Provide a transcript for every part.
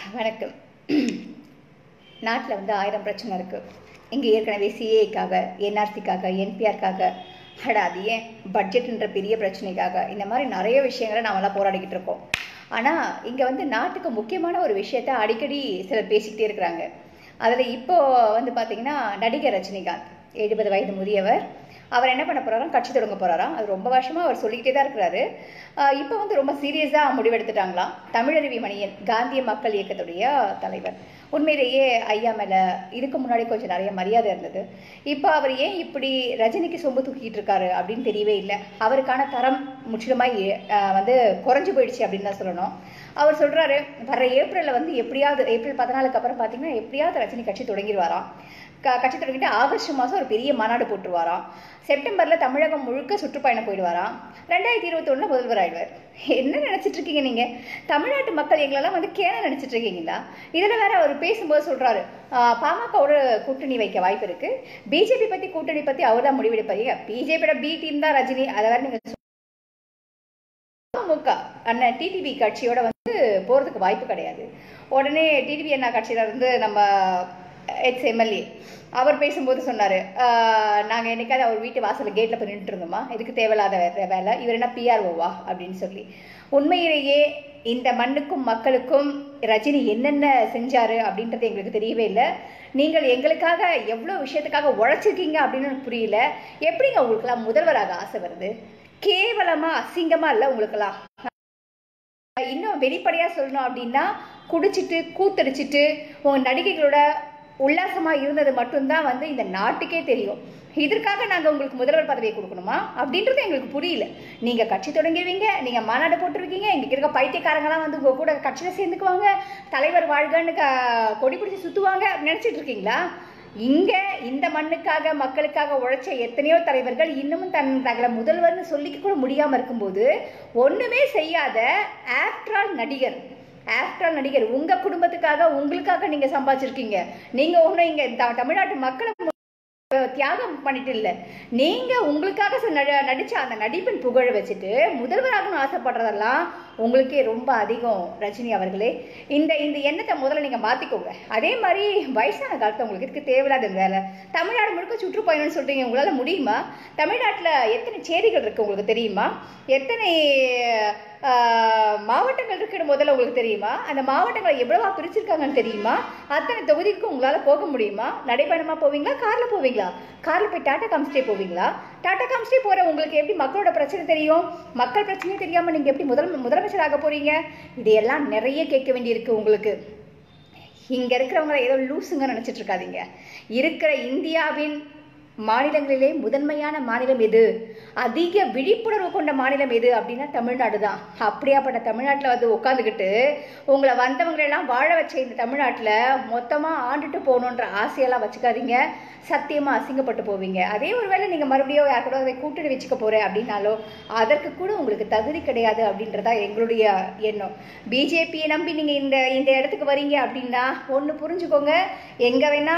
வணக்கம் நாட்டில் வந்து ஆயிரம் பிரச்சனை இருக்குது இங்கே ஏற்கனவே சிஏக்காக என்ஆர்சிக்காக என்பிஆருக்காக அட அது ஏன் பட்ஜெட்ன்ற பெரிய பிரச்சனைக்காக இந்த மாதிரி நிறைய விஷயங்களை நாமெல்லாம் போராடிக்கிட்டு இருக்கோம் ஆனால் இங்கே வந்து நாட்டுக்கு முக்கியமான ஒரு விஷயத்த அடிக்கடி சிலர் பேசிக்கிட்டே இருக்கிறாங்க அதில் இப்போ வந்து பார்த்தீங்கன்னா நடிகர் ரஜினிகாந்த் எழுபது வயது முதியவர் அவர் என்ன பண்ண போறாராம் கட்சி தொடங்க போறாராம் அது ரொம்ப வருஷமா அவர் சொல்லிக்கிட்டே தான் இருக்கிறாரு ஆஹ் இப்போ வந்து ரொம்ப சீரியஸாக முடிவெடுத்துட்டாங்களாம் தமிழருவி மணியன் காந்திய மக்கள் இயக்கத்துடைய தலைவர் உண்மையிலேயே ஐயா மேல இதுக்கு முன்னாடி கொஞ்சம் நிறைய மரியாதை இருந்தது இப்போ அவர் ஏன் இப்படி ரஜினிக்கு சொம்பு தூக்கிட்டு இருக்காரு அப்படின்னு தெரியவே இல்லை அவருக்கான தரம் முற்றிலுமாய் ஆஹ் வந்து குறைஞ்சு போயிடுச்சு அப்படின்னு தான் சொல்லணும் அவர் சொல்றாரு வர ஏப்ரல்ல வந்து எப்படியாவது ஏப்ரல் பதினாலுக்கு அப்புறம் பார்த்தீங்கன்னா எப்படியாவது ரஜினி கட்சி தொடங்கிடுவாராம் க கட்சி தொடங்கிட்டு ஆகஸ்ட் மாதம் ஒரு பெரிய மாநாடு போட்டுருவாராம் செப்டம்பர்ல தமிழகம் முழுக்க சுற்றுப்பயணம் போயிடுவாராம் ரெண்டாயிரத்தி இருபத்தொன்னுல முதல்வர் ஆயிடுவார் என்ன நினைச்சிட்டு இருக்கீங்க நீங்க தமிழ்நாட்டு மக்கள் எங்களெல்லாம் வந்து கேன நினைச்சிட்டு இருக்கீங்களா இதுல வேற அவர் பேசும்போது சொல்றாரு ஆஹ் பாமகவோட கூட்டணி வைக்க வாய்ப்பு இருக்கு பிஜேபி பத்தி கூட்டணி பத்தி அவர் தான் முடிவெடுப்பாரு பிஜேபியோட பி டீம் தான் ரஜினி அதை வேற நீங்க அமமுக அண்ணன் டிடிவி கட்சியோட வந்து போறதுக்கு வாய்ப்பு கிடையாது உடனே டிடிவி அண்ணா கட்சியில இருந்து நம்ம எக்ஸ் எம்எல்ஏ அவர் பேசும்போது சொன்னாரு "ஆஹ், நாங்க என்னைக்காவது அவர் வீட்டு வாசல்ல கேட்ல போய் நின்றுட்டு இருந்தோமா இதுக்கு தேவையில்லாத வே- வேலை இவர் என்ன பிஆர்ஓவா அப்படின்னு சொல்லி உண்மையிலேயே இந்த மண்ணுக்கும் மக்களுக்கும் ரஜினி என்னென்ன செஞ்சாரு அப்படின்றது எங்களுக்கு தெரியவே இல்லை நீங்கள் எங்களுக்காக எவ்வளோ விஷயத்துக்காக உழைச்சிருக்கீங்க அப்படின்னு எனக்கு புரியல எப்படிங்க உங்களுக்கெல்லாம் முதல்வராக ஆசை வருது கேவலமா அசிங்கமா இல்லை உங்களுக்கெல்லாம் இன்னும் வெளிப்படையா சொல்லணும் அப்படின்னா குடிச்சிட்டு கூத்தடிச்சிட்டு உங்க நடிகைகளோட உல்லாசமா இருந்தது மட்டும்தான் வந்து இந்த நாட்டுக்கே தெரியும் இதற்காக நாங்க உங்களுக்கு முதல்வர் பதவியை கொடுக்கணுமா அப்படின்றது எங்களுக்கு புரியல நீங்க கட்சி தொடங்கிடுவீங்க நீங்க மாநாடு போட்டிருக்கீங்க இங்க இருக்க பைத்தியக்காரங்களாம் வந்து உங்க கூட கட்சியில சேர்ந்துக்குவாங்க தலைவர் வாழ்கன்னு க- கொடி பிடிச்சி சுத்துவாங்க அப்படின்னு நினைச்சிட்டு இருக்கீங்களா இங்க இந்த மண்ணுக்காக மக்களுக்காக உழைச்ச எத்தனையோ தலைவர்கள் இன்னமும் தன் தங்களை முதல்வர்னு சொல்லிக்க கூட முடியாம இருக்கும்போது ஒண்ணுமே செய்யாத ஆக்டரால் நடிகர் ஆக்டரால் நடிகர் உங்க குடும்பத்துக்காக உங்களுக்காக நீங்க சம்பாதிச்சிருக்கீங்க நீங்க ஒண்ணும் இங்க த- தமிழ்நாட்டு மக்களை தியாகம் பண்ணிட்டு இல்ல நீங்க உங்களுக்காக ச- நட- நடிச்ச அந்த நடிப்பின் புகழ வச்சுட்டு முதல்வராகணும் ஆசைப்படுறதெல்லாம் உங்களுக்கே ரொம்ப அதிகம் ரஜினி அவர்களே இந்த இந்த எண்ணத்தை முதல்ல நீங்க மாத்திக்கோங்க அதே மாதிரி வயசான காலத்துல உங்களுக்கு இதுக்கு தேவையில்லாத இந்த வேலை தமிழ்நாடு முழுக்க சுற்றுப்பயணம்னு சொல்றீங்க உங்களால முடியுமா தமிழ்நாட்டுல எத்தனை சேரிகள் இருக்கு உங்களுக்கு தெரியுமா எத்தனை ஆஹ், மாவட்டங்கள் இருக்குன்னு முதல்ல உங்களுக்கு தெரியுமா அந்த மாவட்டங்களை எவ்வளவா பிரிச்சிருக்காங்கன்னு தெரியுமா அத்தனை தொகுதிக்கும் உங்களால போக முடியுமா நடைபயணமா போவீங்களா கார்ல போவீங்களா கார்ல போய் டாடா காமிச்சிட்டே போவீங்களா டாடா காமிச்சிட்டே போற உங்களுக்கு எப்படி மக்களோட பிரச்சனை தெரியும் மக்கள் பிரச்சனையே தெரியாம நீங்க எப்படி முதல் முதலமைச்சராக போறீங்க இதையெல்லாம் நிறைய கேட்க வேண்டியிருக்கு உங்களுக்கு இங்க இருக்கிறவங்கள ஏதோ லூசுங்க நினைச்சிட்டு இருக்காதீங்க இருக்கிற இந்தியாவின் மாநிலங்களிலே முதன்மையான மாநிலம் எது அதிக விழிப்புணர்வு கொண்ட மாநிலம் எது அப்படின்னா தமிழ்நாடு தான் அப்படியாப்பட்ட தமிழ்நாட்டில் வந்து உட்காந்துக்கிட்டு உங்களை வந்தவங்களை எல்லாம் வாழ வச்ச இந்த தமிழ்நாட்டில் மொத்தமாக ஆண்டுட்டு போகணுன்ற ஆசையெல்லாம் வச்சுக்காதீங்க சத்தியமாக அசிங்கப்பட்டு போவீங்க அதே ஒரு வேளை நீங்கள் மறுபடியும் யார் கூட அதை கூட்டணி வச்சுக்க போகிறேன் அப்படின்னாலோ அதற்கு கூட உங்களுக்கு தகுதி கிடையாது அப்படின்றதா எங்களுடைய எண்ணம் பிஜேபியை நம்பி நீங்கள் இந்த இந்த இடத்துக்கு வரீங்க அப்படின்னா ஒன்று புரிஞ்சுக்கோங்க எங்கே வேணா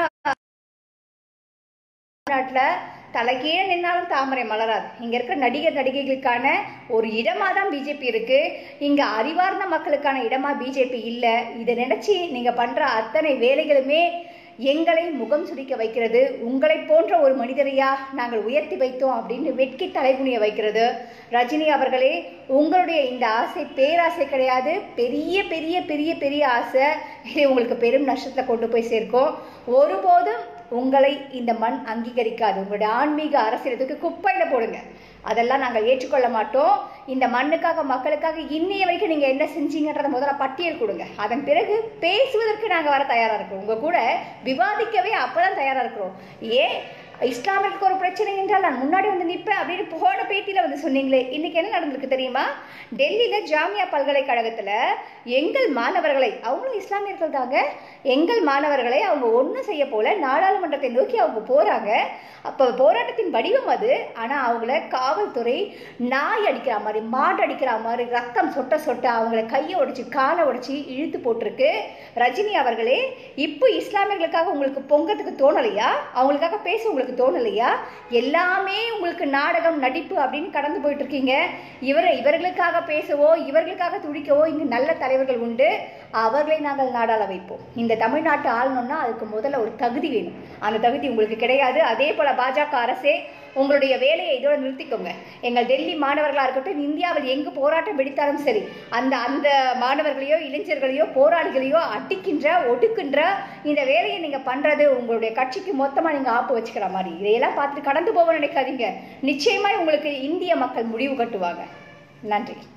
தமிழ்நாட்டில் தலைகீழ நின்னாலும் தாமரை மலராது இங்க இருக்கிற நடிகர் நடிகைகளுக்கான ஒரு இடமா தான் பிஜேபி இருக்கு இங்க அறிவார்ந்த மக்களுக்கான இடமா பிஜேபி இல்ல இதை நினைச்சு நீங்க பண்ற அத்தனை வேலைகளுமே எங்களை முகம் சுடிக்க வைக்கிறது உங்களை போன்ற ஒரு மனிதரையா நாங்கள் உயர்த்தி வைத்தோம் அப்படின்னு வெட்கி தலைகுனிய வைக்கிறது ரஜினி அவர்களே உங்களுடைய இந்த ஆசை பேராசை கிடையாது பெரிய பெரிய பெரிய பெரிய ஆசை இது உங்களுக்கு பெரும் நஷ்டத்துல கொண்டு போய் சேர்க்கும் ஒருபோதும் உங்களை இந்த மண் அங்கீகரிக்காது உங்களுடைய ஆன்மீக அரசியலுக்கு குப்பையில போடுங்க அதெல்லாம் நாங்கள் ஏற்றுக்கொள்ள மாட்டோம் இந்த மண்ணுக்காக மக்களுக்காக இன்னைய வரைக்கும் நீங்க என்ன செஞ்சீங்கன்றத முதல்ல பட்டியல் கொடுங்க அதன் பிறகு பேசுவதற்கு நாங்க வர தயாரா இருக்கிறோம் உங்க கூட விவாதிக்கவே அப்பதான் தயாரா இருக்கிறோம் ஏன் இஸ்லாமிற்கு ஒரு பிரச்சனை என்றால் நான் முன்னாடி வந்து நிற்பேன் அப்படின்னு போன பேட்டியில வந்து சொன்னீங்களே இன்னைக்கு என்ன நடந்திருக்கு தெரியுமா டெல்லியில ஜாமியா பல்கலைக்கழகத்துல எங்கள் மாணவர்களை அவங்களும் இஸ்லாமியர்கள் தாங்க எங்கள் மாணவர்களை அவங்க ஒன்றும் செய்ய போல நாடாளுமன்றத்தை நோக்கி அவங்க போறாங்க அப்ப போராட்டத்தின் வடிவம் அது ஆனா அவங்கள காவல்துறை நாய் அடிக்கிற மாதிரி மாடு அடிக்கிற மாதிரி ரத்தம் சொட்ட சொட்ட அவங்கள கையை உடைச்சு காலை உடைச்சு இழுத்து போட்டிருக்கு ரஜினி அவர்களே இப்போ இஸ்லாமியர்களுக்காக உங்களுக்கு பொங்கத்துக்கு தோணலையா அவங்களுக்காக பேச உங்களுக்கு தோணலையா எல்லாமே உங்களுக்கு நாடகம் நடிப்பு அப்படின்னு கடந்து போயிட்டு இருக்கீங்க இவர் இவர்களுக்காக பேசவோ இவர்களுக்காக துடிக்கவோ இங்கு நல்ல தலைவர்கள் உண்டு அவர்களை நாங்கள் நாடாள வைப்போம் இந்த தமிழ்நாட்டை ஆளணும்னா அதுக்கு முதல்ல ஒரு தகுதி வேணும் அந்த தகுதி உங்களுக்கு கிடையாது அதே போல பாஜக அரசே உங்களுடைய வேலையை இதோட நிறுத்திக்கோங்க எங்கள் டெல்லி மாணவர்களாக இருக்கட்டும் இந்தியாவில் எங்கு போராட்டம் வெடித்தாலும் சரி அந்த அந்த மாணவர்களையோ இளைஞர்களையோ போராளிகளையோ அடிக்கின்ற ஒடுக்கின்ற இந்த வேலையை நீங்க பண்றது உங்களுடைய கட்சிக்கு மொத்தமா நீங்க ஆப்பு வச்சுக்கிற மாதிரி இதையெல்லாம் பார்த்துட்டு கடந்து போக நினைக்காதீங்க நிச்சயமாய் உங்களுக்கு இந்திய மக்கள் முடிவு கட்டுவாங்க நன்றி